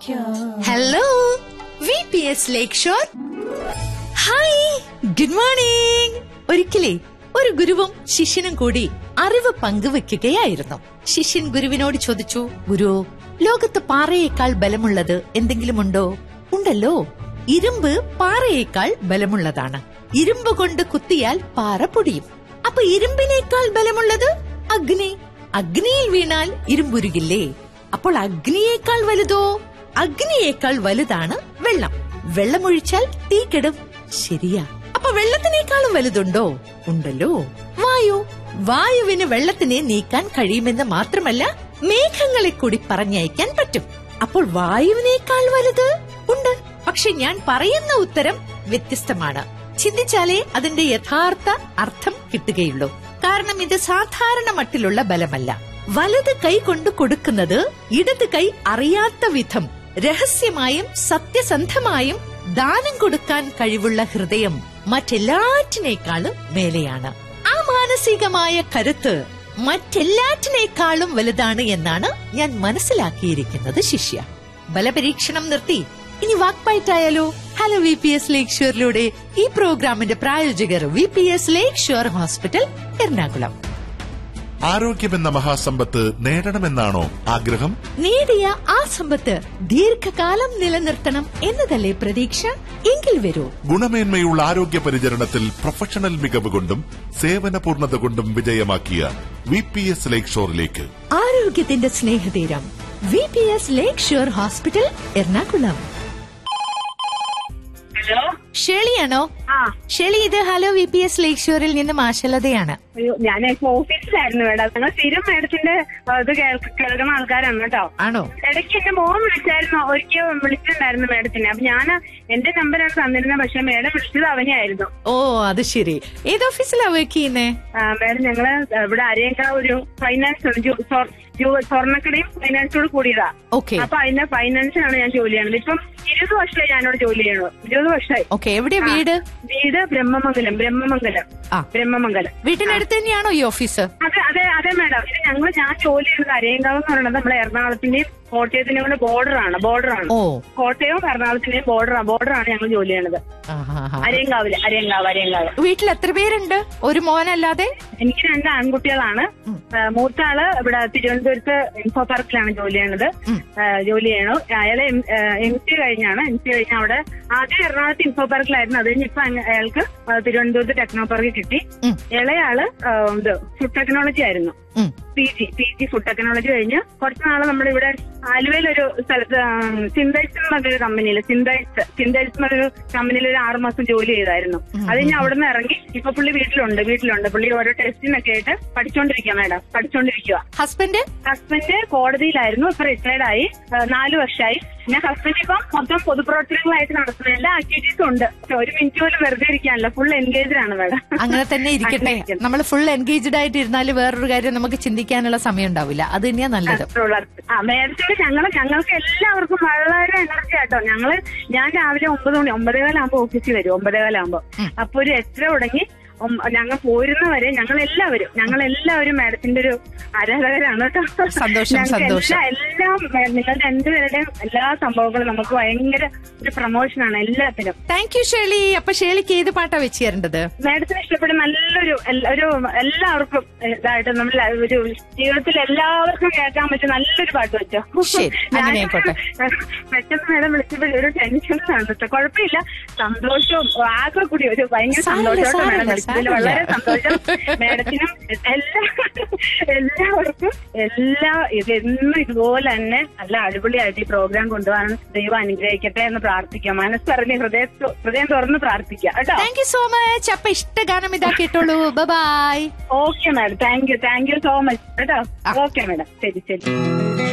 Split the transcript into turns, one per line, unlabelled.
Hello V P S lake shore hi good morning ഒരിക്കലേ ഒരു ഗുരുവും ശിഷ്യനും കൂടി അറിവ് പങ്കുവെക്കുകയായിരുന്നു ശിഷ്യൻ ഗുരുവിനോട് ചോദിച്ചു ഗുരു ലോകത്ത് പാറയേക്കാൾ ബലമുള്ളത് എന്തെങ്കിലും ഉണ്ടോ ഉണ്ടല്ലോ ഇരുമ്പ് പാറയേക്കാൾ ബലമുള്ളതാണ് ഇരുമ്പ് കൊണ്ട് കുത്തിയാൽ പാറ പൊടിയും അപ്പൊ ഇരുമ്പിനേക്കാൾ ബലമുള്ളത് അഗ്നി അഗ്നിയിൽ വീണാൽ ഇരുമ്പുരുകില്ലേ അപ്പോൾ അഗ്നിയേക്കാൾ വലുതോ അഗ്നിയേക്കാൾ വലുതാണ് വെള്ളം വെള്ളമൊഴിച്ചാൽ തീ കെടും ശരിയാ അപ്പൊ വെള്ളത്തിനേക്കാളും വലുതുണ്ടോ ഉണ്ടല്ലോ വായു വായുവിന് വെള്ളത്തിനെ നീക്കാൻ കഴിയുമെന്ന് മാത്രമല്ല മേഘങ്ങളെ കൂടി പറഞ്ഞയക്കാൻ പറ്റും അപ്പോൾ വായുവിനേക്കാൾ വലുത് ഉണ്ട് പക്ഷെ ഞാൻ പറയുന്ന ഉത്തരം വ്യത്യസ്തമാണ് ചിന്തിച്ചാലേ അതിന്റെ യഥാർത്ഥ അർത്ഥം കിട്ടുകയുള്ളൂ കാരണം ഇത് സാധാരണ മട്ടിലുള്ള ബലമല്ല വലത് കൈ കൊണ്ട് കൊടുക്കുന്നത് ഇടത് കൈ അറിയാത്ത വിധം രഹസ്യമായും സത്യസന്ധമായും ദാനം കൊടുക്കാൻ കഴിവുള്ള ഹൃദയം മറ്റെല്ലാറ്റിനേക്കാളും മേലെയാണ് ആ മാനസികമായ കരുത്ത് മറ്റെല്ലാറ്റിനേക്കാളും വലുതാണ് എന്നാണ് ഞാൻ മനസ്സിലാക്കിയിരിക്കുന്നത് ശിഷ്യ ബലപരീക്ഷണം നിർത്തി ഇനി വാക്പയറ്റായാലോ hello V P S lake ഷോറിലൂടെ ഈ പ്രോഗ്രാമിന്റെ പ്രായോജകർ V P S lake shore hospital Ernakulam
ആരോഗ്യമെന്ന മഹാസമ്പത്ത് നേടണമെന്നാണോ ആഗ്രഹം
നേടിയ ആ സമ്പത്ത് ദീർഘകാലം നിലനിർത്തണം എന്നതല്ലേ പ്രതീക്ഷ എങ്കിൽ വരൂ
ഗുണമേന്മയുള്ള ആരോഗ്യ പരിചരണത്തിൽ പ്രൊഫഷണൽ മികവ് കൊണ്ടും സേവന പൂർണ്ണത കൊണ്ടും വിജയമാക്കിയ വി പി എസ് ലേക്ക് ഷോറിലേക്ക്
ആരോഗ്യത്തിന്റെ സ്നേഹതീരം V P S lake shore hospital Ernakulam
hello
ഷേളിയാണോ
ആ
ഷേളി ഇത് hello V P S lake ഷോറിൽ നിന്ന് മാഷലതയാണ്
അയ്യോ ഞാൻ ഇപ്പൊ ഓഫീസിലായിരുന്നു മേഡം ഞങ്ങൾ സ്ഥിരം മേഡത്തിന്റെ ആ, ഇത് കേൾക്ക- കേൾക്കുന്ന ആൾക്കാരാണ് കേട്ടോ
ആണോ
ഇടയ്ക്ക് എന്റെ മോൻ വിളിച്ചായിരുന്നു ഒരിക്കൽ വിളിച്ചിട്ടുണ്ടായിരുന്നു മേഡത്തിനെ അപ്പൊ ഞാൻ എന്റെ നമ്പറാണ് തന്നിരുന്നത് പക്ഷെ മേഡം വിളിച്ചത് അവനെയായിരുന്നു
ഓ അത് ശരി ഏത് ഓഫീസിലാ വർക്ക് ചെയ്യുന്നേ
ആ, മേഡം ഞങ്ങള് ഇവിടെ അരയേക്കാൾ ഒരു ഫൈനാൻസ് ഉണ്ട് ജോ- സ്വർ- ജോ- സ്വർണ്ണക്കടയും ഫൈനാൻസോട് കൂടിയതാ
ഓക്കെ
അപ്പൊ അതിന്റെ ഫൈനാൻസിലാണ് ഞാൻ ജോലി ചെയ്യണത് ഇപ്പം ഇരുപത് വർഷമായി ഞാനോട് ജോലി ചെയ്യണു ഇരുപത് വർഷമായി
ഓക്കെ എവിടെയാ വീട്
വീട് ബ്രഹ്മമംഗലം ബ്രഹ്മമംഗലം
ആ.
ബ്രഹ്മമംഗലം
വീട്ടിനടുത്ത് തന്നെയാണോ ഈ ഓഫീസ്
അതെ അതെ അതെ മാഡം ഇത് ഞങ്ങൾ ഞാൻ ജോലി ചെയ്യുന്നത് അരയങ്കാവ് എന്ന് പറയുന്നത് നമ്മളെ എറണാകുളത്തിന്റെയും കോട്ടയത്തിന്റെയും കൂടെ ബോർഡറാണ് ബോർഡറാണ്
ഓ
കോട്ടയവും എറണാകുളത്തിന്റെയും ബോർഡറാണ് ബോർഡറാണ് ഞങ്ങൾ ജോലി ചെയ്യണത്
ആഹാഹാ.
അരയങ്കാവില് അരയങ്കാവ് അരയങ്കാവ്
വീട്ടിൽ എത്ര പേരുണ്ട് ഒരു മോനല്ലാതെ
എനിക്ക് രണ്ട് ആൺകുട്ടികളാണ് ആ, മൂത്ത ആള് ഇവിടെ തിരുവനന്തപുരത്ത് ഇൻഫോ പാർക്കിലാണ് ജോലി ചെയ്യണത്
ഉം.
ആ, ജോലി ചെയ്യണു അയാള് എം സി കഴിഞ്ഞാണ് എം സി കഴിഞ്ഞ അവിടെ ആദ്യം എറണാകുളത്ത് ഇൻഫോ പാർക്കിലായിരുന്നു അത് കഴിഞ്ഞ് ഇപ്പൊ അങ്ങ് അയാൾക്ക് ആ, തിരുവനന്തപുരത്ത് ടെക്നോ പാർക്ക് കിട്ടി
ഉം.
ഇളയാള് ആ, ഇത് ഫുഡ് ടെക്നോളജി ആയിരുന്നു
ഉം.
P G P G food technology കഴിഞ്ഞ് കുറച്ച് നാള് നമ്മുടെ ഇവിടെ ആലുവയിൽ ഒരു സ്ഥലത്ത് സിന്തൈസ് എന്നൊരു കമ്പനിയിൽ സിന്തൈസ് സിന്തൈസ് എന്നൊരു കമ്പനിയിൽ ഒരു ആറ് മാസം ജോലി ചെയ്തായിരുന്നു അത് കഴിഞ്ഞ് അവിടെ നിന്ന് ഇറങ്ങി ഇപ്പൊ പുള്ളി വീട്ടിലുണ്ട് വീട്ടിലുണ്ട് പുള്ളി ഓരോ ടെസ്റ്റിനൊക്കെ ആയിട്ട് പഠിച്ചോണ്ടിരിക്കുക മാഡം പഠിച്ചോണ്ടിരിക്കുക
ഹസ്ബൻഡ്
ഹസ്ബൻഡ് കോടതിയിലായിരുന്നു ഇപ്പൊ റിട്ടയർഡ് ആയി ആ, നാല് വർഷമായി പിന്നെ ഹസ്ബൻഡ് ഇപ്പം മൊത്തം പൊതുപ്രവർത്തനങ്ങളായിട്ട് നടത്തുന്ന എല്ലാ ആക്ടിവിറ്റീസും ഉണ്ട് പക്ഷെ ഒരു മിനിറ്റ് പോലും വെറുതെ ഇരിക്കാനല്ല ഫുൾ എൻഗേജ്ഡ് ആണ് മാഡം
അങ്ങനെ തന്നെ ഇരിക്കട്ടെ
അങ്ങനെ ഇരിക്കണം.
നമ്മൾ ഫുൾ എൻഗേജ്ഡ് ആയിട്ട് ഇരുന്നാല് വേറൊരു കാര്യം നമുക്ക് ചിന്തിക്കാനുള്ള സമയം ഉണ്ടാവില്ല അത് തന്നെയാ നല്ലത്
ആ മേഡത്തിന് ഞങ്ങള് ഞങ്ങൾക്ക് എല്ലാവർക്കും വളരെ എനർജി ആട്ടോ ഞങ്ങള് ഞാൻ രാവിലെ ഒമ്പത് മണി ഒമ്പതേകാലാകുമ്പോ ഓഫീസിൽ വരും ഒമ്പതേകാലാകുമ്പോ അപ്പൊ ഒരു എത്ര തുടങ്ങി ഒം- ഞങ്ങൾ പോരുന്നവരെ ഞങ്ങൾ എല്ലാവരും ഞങ്ങൾ എല്ലാവരും മാഡത്തിന്റെ ഒരു ആരാധകരാണ് കേട്ടോ
സന്തോഷം,
ഞങ്ങൾക്ക്
സന്തോഷം.
എല്ലാ- എല്ലാം മേ- നിങ്ങളുടെ രണ്ടുപേരുടെയും എല്ലാ സംഭവങ്ങളും നമുക്ക് ഭയങ്കര ഒരു പ്രൊമോഷനാണ് എല്ലാത്തിനും
താങ്ക് യു ഷേളി അപ്പൊ ഷേളിക്ക് ഏത് പാട്ടാ വെച്ച് തരേണ്ടത്
മാഡത്തിന് ഇഷ്ടപ്പെട്ട നല്ലൊരു എൽ- ഒരു എല്ലാവർക്കും ഇതായിട്ട് നമ്മൾ ഒരു ജീവിതത്തിൽ എല്ലാവർക്കും കേൾക്കാൻ പറ്റിയ നല്ലൊരു പാട്ട് വെച്ചോ
ശരി, അങ്ങനെ ആയിക്കോട്ടെ.
പെട്ടെന്ന് മാഡം വിളിച്ചപ്പോൾ ഒരു ടെൻഷനാണ് കേട്ടോ കുഴപ്പമില്ല സന്തോഷവും ആകെ കൂടി ഒരു ഭയങ്കര
സാരമില്ല,
സന്തോഷമായിട്ട് മാഡം
സാരമില്ല,
വിളിച്ചതിൽ
സാരമില്ല.
വളരെ സന്തോഷം മാഡത്തിനും എല്ലാ എല്ലാവർക്കും എല്ലാ ഇതെന്നും ഇതുപോലെ തന്നെ നല്ല അടിപൊളിയായിട്ട് ഈ പ്രോഗ്രാം കൊണ്ടുപോകാൻ ദൈവം അനുഗ്രഹിക്കട്ടെ എന്ന് പ്രാർത്ഥിക്കാം മനസ്സറിഞ്ഞ് ഹൃദയ ഹൃദയം തുറന്ന് പ്രാർത്ഥിക്കാം കേട്ടോ
താങ്ക് യു സോ മച്ച് അപ്പൊ ഇഷ്ട ഗാനം ഇതാ കേട്ടോളൂ bye
okay madam thank you thank you so much കേട്ടോ
ആ.
ഓക്കെ മാഡം ശരി ശരി